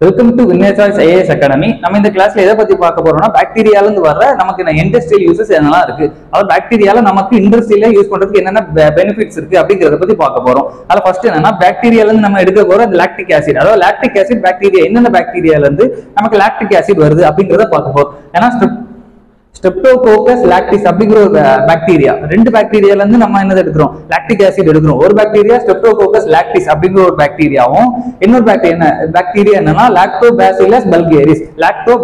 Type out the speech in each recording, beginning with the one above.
welcome to Winner Choice IAS academy நம்ம இந்த கிளாஸ்ல எதை பத்தி பார்க்க போறோம்னா பாக்டீரியால இருந்து வர நமக்கு இண்டஸ்ட்ரியல் யூசஸ் என்னெல்லாம் இருக்கு அதாவது பாக்டீரியால நமக்கு இண்டஸ்ட்ரியில யூஸ் பண்றதுக்கு என்னென்ன பெனிஃபிட்ஸ் இருக்கு அப்படிங்கறத பத்தி பார்க்க போறோம் அதுல ஃபர்ஸ்ட் என்னன்னா பாக்டீரியால இருந்து நம்ம எடுக்க போற லாக்டிக் ஆசிட் அதாவது லாக்டிக் ஆசிட் பாக்டீரியா என்னென்ன பாக்டீரியால இருந்து நமக்கு லாக்டிக் ஆசிட் வருது அப்படிங்கறத பார்க்க போறோம் ஏன்னா ஸ்ட்ரெப்டோகோக்கஸ் லாக்டிஸ் அப்படிங்கிற ஒரு பாக்டீரியா ரெண்டு பாக்டீரியால இருந்து நம்ம என்னது எடுக்கிறோம் லாக்டிக் ஆசிட் எடுக்கிறோம் ஒரு பாக்டீரியா ஸ்ட்ரெப்டோகோக்கஸ் லாக்டிஸ் அப்படிங்கிற ஒரு பாக்டீரியாவும் இன்னொரு பாக்டீரியா பாக்டீரியா என்னன்னா Lactobacillus bulgaricus 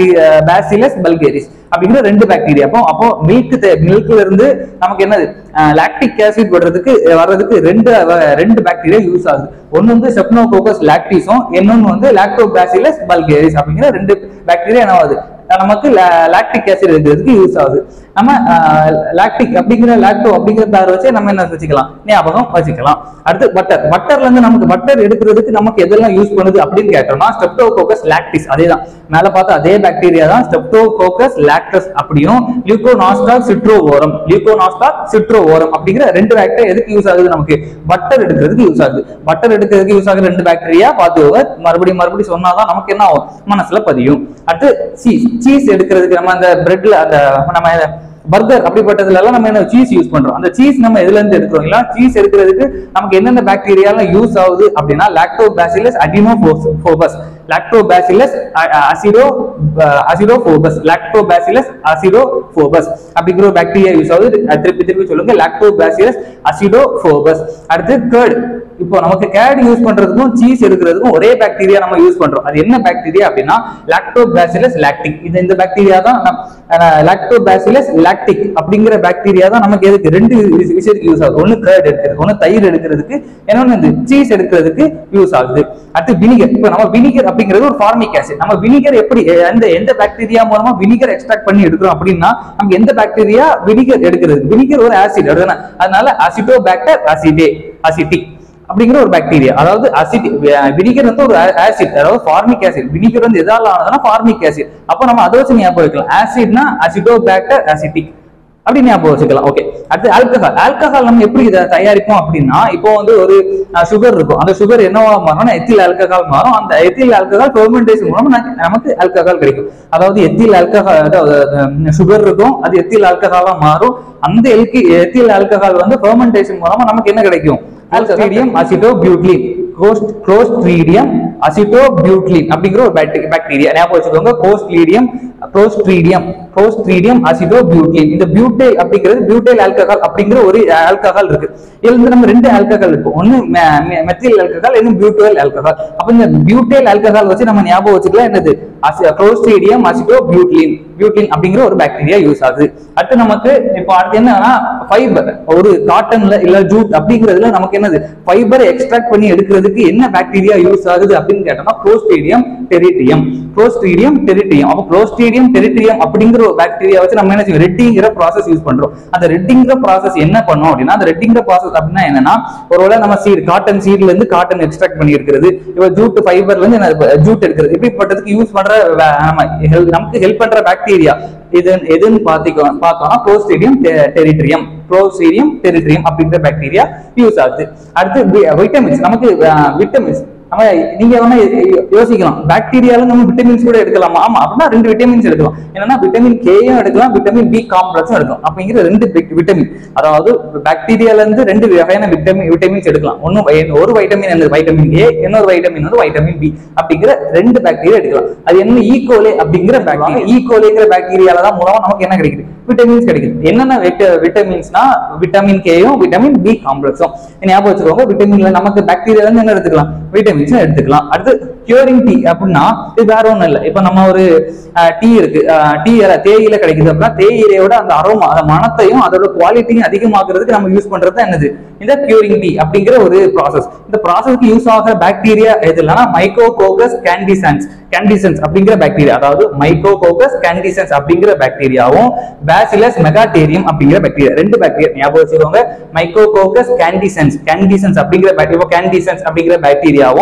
Lactobacillus bulgaricus அப்படிங்கிற ரெண்டு பாக்டீரியா அப்போ அப்போ மில்க் மில்க்ல இருந்து நமக்கு என்னது லாக்டிக் ஆசிட் வர்றதுக்கு வர்றதுக்கு ரெண்டு வ- ரெண்டு பாக்டீரியா யூஸ் ஆகுது ஒன்னு வந்து செப்னோகோக்கஸ் லாக்டிஸும் இன்னொன்னு வந்து லாக்டோபாசிலஸ் பல்கேரிஸ் அப்படிங்கிற ரெண்டு பாக்டீரியா என்ன ஆகுது நமக்கு லாக்டிக் ஆசிட் எடுக்கிறதுக்கு யூஸ் ஆகுது நம்ம லாக்டிக் அப்படிங்கிற லாக்டோ அப்படிங்கிற பேர் வச்சு நம்ம என்ன வச்சுக்கலாம் ஞாபகம் வச்சுக்கலாம் அடுத்து பட்டர் பட்டர்ல இருந்து நமக்கு பட்டர் எடுக்கிறதுக்கு நமக்கு எதெல்லாம் யூஸ் பண்ணுது அப்படின்னு கேட்டோம்னா ஸ்டெப்டோகோக்கஸ் லாக்டிஸ் அதேதான் மேல பார்த்த அதே பாக்டீரியா தான் ஸ்டெப்டோகோக்கஸ் லாக்டஸ் அப்படியும் லியூகோநாஸ்டாக் சிட்ரோவோரம் லியூகோநாஸ்டாக் சிட்ரோவோரம் அப்படிங்கிற ரெண்டு பாக்டீரியா எதுக்கு யூஸ் ஆகுது நமக்கு பட்டர் எடுக்கிறதுக்கு யூஸ் ஆகுது பட்டர் எடுக்கிறதுக்கு யூஸ் ஆகுற ரெண்டு பாக்டீரியா பார்த்துக்கோங்க மறுபடியும் மறுபடியும் சொன்னாதான் நமக்கு என்ன ஆகும் மனசுல பதியும் அடுத்து சீஸ் சீஸ் எடுக்கிறதுக்கு நம்ம அந்த பிரெட்ல அந்த நம்ம பர்கர் அப்படிப்பட்டதுல எல்லாம் நம்ம என்ன சீஸ் யூஸ் பண்றோம் அந்த சீஸ் நம்ம எதுல இருந்து எடுக்கிறோம் இல்ல சீஸ் எடுக்கிறதுக்கு நமக்கு என்னென்ன பாக்டீரியாலாம் யூஸ் ஆகுது அப்படின்னா லாக்டோபாசிலஸ் அடினோபோபஸ் லாக்டோபாசிலஸ் அசிடோ அசிடோபோபஸ் லாக்டோபாசிலஸ் அசிடோபோபஸ் அப்படிங்கிற ஒரு பாக்டீரியா யூஸ் ஆகுது அது திருப்பி திருப்பி சொல்லுங்க லாக்டோபாசிலஸ் அசிடோபோபஸ் அடுத்து கர்ட் இப்போ நமக்கு கேட் யூஸ் பண்றதுக்கும் சீஸ் எடுக்கிறதுக்கும் ஒரே பாக்டீரியா நம்ம யூஸ் பண்றோம் அது என்ன பாக்டீரியா அப்படின்னா லாக்டோபாசிலஸ் லாக்டிக் இது இந்த பாக்டீரியா தான் லாக்டோபாசிலஸ் லாக்டிக் அப்படிங்கிற பாக்டீரியா தான் நமக்கு எதுக்கு ரெண்டு வி- விஷயத்துக்கு யூஸ் ஆகுது ஒன்னு கர்ட் எடுக்கிறது ஒன்னு தயிர் எடுக்கிறதுக்கு இன்னொன்னு இந்த சீஸ் எடுக்கிறதுக்கு யூஸ் ஆகுது அடுத்து வினிகர் இப்போ நம்ம வினிகர் அப்படிங்கிறது ஒரு ஃபார்மிக் ஆசிட் நம்ம வினிகர் எப்படி எ- எந்த எந்த பாக்டீரியா மூலமா வினிகர் எக்ஸ்ட்ராக்ட் பண்ணி எடுக்கிறோம் அப்படின்னா நமக்கு எந்த பாக்டீரியா வினிகர் எடுக்கிறது வினிகர் ஒரு ஆசிட் அதனால அசிட்டோ பாக்டர் அசிடே அசிட்டிக் அப்படிங்கிற ஒரு பாக்டீரியா அதாவது அசிட் வினிகர் வந்து ஒரு ஆசிட் அதாவது ஃபார்மிக் ஆசிட் வினிகர் வந்து எதால ஆனதுன்னா ஃபார்மிக் ஆசிட் அப்போ நம்ம அதை வச்சு ஞாபகம் வைக்கலாம் ஆசிட்னா அசிட்டோ பாக்டர் அசிட்டிக் அப்படி ஞாபகம் வச்சுக்கலாம் ஓகே அடுத்து ஆல்கஹால் ஆல்கஹால் நம்ம எப்படி இதை தயாரிப்போம் அப்படின்னா இப்போ வந்து ஒரு சுகர் இருக்கும் அந்த சுகர் என்னவா மாறும் எத்தில் ஆல்கஹால் மாறும் அந்த எத்தில் ஆல்கஹால் ஃபெர்மெண்டேஷன் மூலமா நமக்கு- நமக்கு ஆல்கஹால் கிடைக்கும் அதாவது எத்தில் ஆல்கஹால் அதாவது சுகர் இருக்கும் அது எத்தில் ஆல்கஹாலா மாறும் அந்த எல்கி எத்தில் ஆல்கஹால் வந்து ஃபெர்மெண்டேஷன் மூலமா நமக்கு என்ன கிடைக்கும் ஆல்கஹாலியம் அசிட்டோ பியூட்லின் கோஸ்ட்ரீடியம் அசிட்டோ பியூட்லின் அப்படிங்கிற ஒரு பாக்டீரியா ஞாபகம் வச்சுக்கோங்க கோஸ்ட்ரீடியம் க்ளோஸ்ட்ரீடியம் க்ளோஸ்ட்ரீடியம் அசிட்டோ பியூட்லின் இந்த பியூட்டைல் அப்படிங்கிறது பியூட்டைல் ஆல்கஹால் அப்படிங்கிற ஒரு ஆல்கஹால் இருக்கு இதுல இருந்து நம்ம ரெண்டு ஆல்கஹால் இருக்கு ஒன்னு மெத்தில் ஆல்கஹால் இன்னும் பியூட்டைல் ஆல்கஹால் அப்ப இந்த பியூட்டைல் ஆல்கஹால் வச்சு நம்ம ஞாபகம் வச்சுக்கலாம் என்னது க்ளோஸ்ட்ரீடியம் அசிட்டோ பியூட்லின் பியூட்லின் அப்படிங்கிற ஒரு பாக்டீரியா யூஸ் ஆகுது அடுத்து நமக்கு இப்போ அடுத்து என்னன்னா ஃபைபர் ஒரு காட்டன்ல இல்ல ஜூட் அப்படிங்கிறதுல நமக்கு என்னது ஃபைபரை எக்ஸ்ட்ராக்ட் பண்ணி எடுக்கிறதுக்கு என்ன பாக்டீரியா யூஸ் ஆகுது அப்படின்னு கேட்டோம்னா க்ளோஸ்ட்ரீடியம் டெரிட்டியம் க்ளோஸ்ட்ரீடியம் டெரிட்டியம் அப்போ க்ளோஸ்ட்ரீடியம் டெரிட்டியம் அப்படிங்கிற ஒரு பாக்டீரியா வச்சு நம்ம என்ன செய்வோம் ரெட்டிங்கிற ப்ராசஸ் யூஸ் பண்றோம் அந்த ரெட்டிங்கிற ப்ராசஸ் என்ன பண்ணோம் அப்படின்னா அந்த ரெட்டிங்கிற ப்ராசஸ் அப்படின்னா என்னன்னா ஒருவேளை நம்ம சீட் காட்டன் சீட்ல இருந்து காட்டன் எக்ஸ்ட்ராக்ட் பண்ணி எடுக்கிறது இப்போ ஜூட் ஃபைபர்ல இருந்து ஜூட் எடுக்கிறது இப்படிப்பட்டதுக்கு யூஸ் பண்ற வே- நம்ம help- நமக்கு ஹெல்ப் பண்ற பாக்டீரியா இது எதுன்னு பாத்திக்கோ பார்த்தோம்னா க்ளோஸ்ட்ரீடியம் டெரிட்ரியம் க்ளோஸ்ட்ரீடியம் டெரிட்ரியம் அப்படிங்கிற பாக்டீரியா யூஸ் ஆகுது அடுத்து விட்டமின்ஸ் நமக்கு விட்டமின்ஸ் நம்ம நீங்க வேணா யோ- யோசிக்கலாம் பாக்டீரியால நம்ம விட்டமின்ஸ் கூட எடுக்கலாமா ஆமா அப்படின்னா ரெண்டு விட்டமின்ஸ் எடுக்கலாம் என்னன்னா விட்டமின் கேயும் எடுக்கலாம் விட்டமின் பி காம்ப்ளெக்ஸும் எடுக்கலாம் அப்படிங்கிற ரெண்டு விட்டமின் அதாவது பாக்டீரியால இருந்து ரெண்டு வகையான விட்டமின் விட்டமின்ஸ் எடுக்கலாம் ஒன்னு வை- ஒரு வைட்டமின் என்ன வைட்டமின் ஏ இன்னொரு வைட்டமின் வந்து வைட்டமின் பி அப்படிங்கிற ரெண்டு பாக்டீரியா எடுக்கலாம் அது என்ன ஈகோலே அப்படிங்கிற பாக்டீரியா ஈகோலேங்கிற பாக்டீரியால தான் மூலமா நமக்கு என்ன கிடைக்குது விட்டமின்ஸ் கிடைக்குது என்னென்ன விட்டமின்ஸ்னா விட்டமின் கேயும் விட்டமின் பி காம்ப்ளெக்ஸும் ஞாபகம் வச்சுக்கோங்க விட்டமின்ல நமக்கு பாக்டீரியா வந்து என்ன எடுத்துக்கலாம் விட்டமின்ஸ் எடுத்துக்கலாம் அடுத்து கியூரிங் டீ அப்படின்னா இது வேற ஒண்ணும் இல்லை இப்போ நம்ம ஒரு டீ இருக்கு டீ தேயிலை கிடைக்குது அப்படின்னா தேயிலையோட அந்த அரோமா அந்த மனத்தையும் அதோட குவாலிட்டியும் அதிகமாக்குறதுக்கு நம்ம யூஸ் பண்றது தான் என்னது இந்த கியூரிங் டீ அப்படிங்கிற ஒரு ப்ராசஸ் இந்த ப்ராசஸ்க்கு யூஸ் ஆகிற பாக்டீரியா எது இல்லைன்னா மைக்கோகோகஸ் கேண்டிசன்ஸ் கேண்டிசன்ஸ் அப்படிங்கிற பாக்டீரியா அதாவது மைக்கோகோகஸ் கேண்டிசன்ஸ் அப்படிங்கிற பாக்டீரியாவும் பேசிலஸ் மெகாடேரியம் அப்படிங்கிற பாக்டீரியா ரெண்டு பாக்டீரியா ஞாபகம் வச்சுக்கோங்க மைக்கோகோகஸ் கேண்டிசன்ஸ் கேண்டிசன்ஸ் அப்படிங்கிற பாக்டீரியா கேண்டிசன்ஸ் அப்படிங்கிற பாக்டீரியாவும்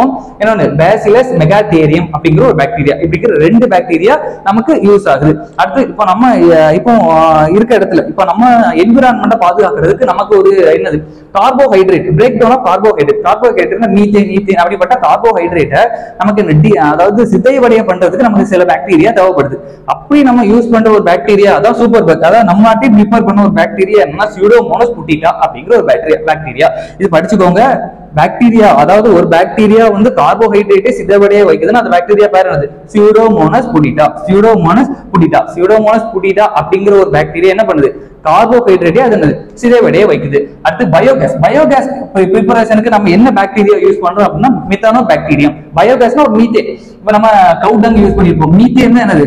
இருக்கும் இன்னொன்னு பேசிலஸ் மெகாதேரியம் அப்படிங்கிற ஒரு பாக்டீரியா இப்படிங்கிற ரெண்டு பாக்டீரியா நமக்கு யூஸ் ஆகுது அடுத்து இப்போ நம்ம அஹ், இப்போ அஹ், இருக்க இடத்துல இப்போ நம்ம என்விரான்மெண்ட்டை பாதுகாக்கிறதுக்கு நமக்கு ஒரு என்னது carbohydrate breakdown of carbohydrate carbohydrate methane ethane அப்படிப்பட்ட கார்போஹைட்ரேட்டை நமக்கு இந்த டி- அதாவது சிதைவடைய பண்றதுக்கு நமக்கு சில பாக்டீரியா தேவைப்படுது அப்படி நம்ம யூஸ் பண்ற ஒரு பாக்டீரியா அதான் சூப்பர் பக் அதாவது நம்ம நாட்டே ப்ரிப்பேர் பண்ண ஒரு பாக்டீரியா என்னன்னா சியூடோமோனஸ் புட்டிட்டா அப்படிங்கிற ஒரு பாக்டீரியா பாக்டீரியா இது படிச்சுக்கோங்க பாக்டீரியா அதாவது ஒரு பாக்டீரியா வந்து கார்போஹைட்ரேட்டை சிதைவடைய வைக்குதுன்னா அந்த பாக்டீரியா பேர் என்னது சியூடோமோனஸ் புடிட்டா சியூடோமோனஸ் புடிட்டா சியூடோமோனஸ் புடிட்டா அப்படிங்கிற ஒரு பாக்டீரியா என்ன பண்ணுது கார்போஹைட்ரேட்டே அது என்னது சிதைவடைய வைக்குது அடுத்து பயோகேஸ் பயோகேஸ் ப்ரிப்பரேஷனுக்கு நம்ம என்ன பாக்டீரியா யூஸ் பண்றோம் அப்படின்னா மித்தானோ பாக்டீரியம் பயோகேஸ்னா ஒரு மீத்தேன் இப்ப நம்ம கவுடங் யூஸ் பண்ணிருப்போம் மீத்தேன் என்னது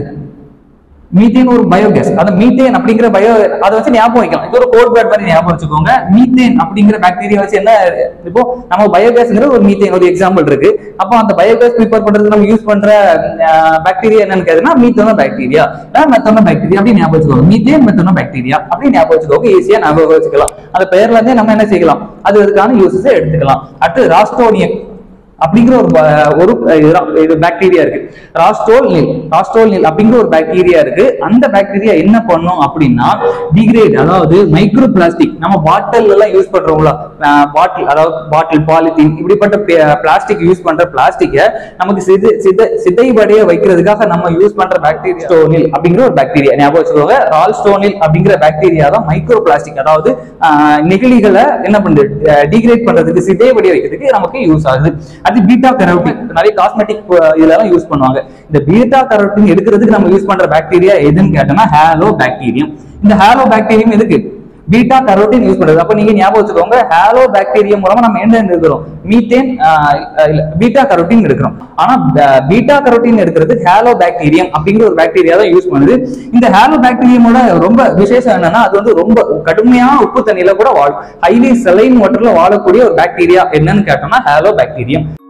மீத்தேன் ஒரு பயோகேஸ் அந்த மீத்தேன் அப்படிங்கிற பயோ அதை வச்சு ஞாபகம் வைக்கலாம் இது ஒரு கோட் வேர்ட் மாதிரி ஞாபகம் வச்சுக்கோங்க மீத்தேன் அப்படிங்கிற பாக்டீரியா வச்சு என்ன இப்போ நம்ம பயோகேஸ்ங்கிற ஒரு மீத்தேன் ஒரு எக்ஸாம்பிள் இருக்கு அப்போ அந்த பயோகேஸ் ப்ரிப்பேர் பண்றதுக்கு நம்ம யூஸ் பண்ற பாக்டீரியா என்னன்னு கேட்டதுன்னா மீத்தோனோ பாக்டீரியா மெத்தனோ பாக்டீரியா அப்படி ஞாபகம் வச்சுக்கோங்க மீத்தேன் மெத்தனோ பாக்டீரியா அப்படி ஞாபகம் வச்சுக்கோங்க ஈஸியா ஞாபகம் வச்சுக்கலாம் அந்த பெயர்ல இருந்தே நம்ம என்ன செய்யலாம் அது அதுக்கான யூசஸை எடுத்துக்கலாம் அடுத்து ராஸ்டோனியம் அப்படிங்கிற ஒரு ப- ஒரு அஹ், இது பாக்டீரியா இருக்கு ராஸ்டோல் நீல் ராஸ்டோல் நீல் அப்படிங்கிற ஒரு பாக்டீரியா இருக்கு அந்த பாக்டீரியா என்ன பண்ணும் அப்படின்னா டிகிரேட் அதாவது மைக்ரோ பிளாஸ்டிக் நம்ம பாட்டில் எல்லாம் யூஸ் பண்றோம்ல பாட்டில் அதாவது பாட்டில் பாலித்தீன் இப்படிப்பட்ட பிளாஸ்டிக் யூஸ் பண்ற பிளாஸ்டிக்கை நமக்கு சிதை சிதை சிதைவடைய வைக்கிறதுக்காக நம்ம யூஸ் பண்ற பாக்டீரியா ஸ்டோனில் அப்படிங்கிற ஒரு பாக்டீரியா ஞாபகம் வச்சுக்கோங்க ரால் ஸ்டோனில் அப்படிங்கிற பாக்டீரியா தான் மைக்ரோ பிளாஸ்டிக் அதாவது ஆஹ், நெகிழிகளை என்ன பண்ணுது டிகிரேட் பண்றதுக்கு சிதைவடைய வைக்கிறதுக்கு நமக்கு யூஸ் ஆகுது அது பீட்டா கரோட்டின் நிறைய காஸ்மெட்டிக் இதெல்லாம் யூஸ் பண்ணுவாங்க இந்த பீட்டா கரோட்டின் எடுக்கிறதுக்கு நம்ம யூஸ் பண்ற பாக்டீரியா எதுன்னு கேட்டோம்னா ஹேலோ பாக்டீரியம் இந்த ஹேலோ பாக்டீரியம் எதுக்கு பீட்டா கரோட்டின் யூஸ் பண்றது அப்ப நீங்க ஞாபகம் வச்சுக்கோங்க ஹேலோ பாக்டீரியம் மூலமா நம்ம என்ன எடுக்கிறோம் மீத்தேன் இல்ல பீட்டா கரோட்டின் எடுக்கிறோம் ஆனா பீட்டா கரோட்டின் எடுக்கிறது ஹேலோ பாக்டீரியம் அப்படிங்கிற ஒரு பாக்டீரியா தான் யூஸ் பண்ணுது இந்த ஹேலோ பாக்டீரியமோட ரொம்ப விசேஷம் என்னன்னா அது வந்து ரொம்ப கடுமையான உப்பு தண்ணியில கூட வாழும் ஹைலி செலைன் வாட்டர்ல வாழக்கூடிய ஒரு பாக்டீரியா என்னன்னு கேட்டோம்னா ஹேலோ பாக்டீரியம்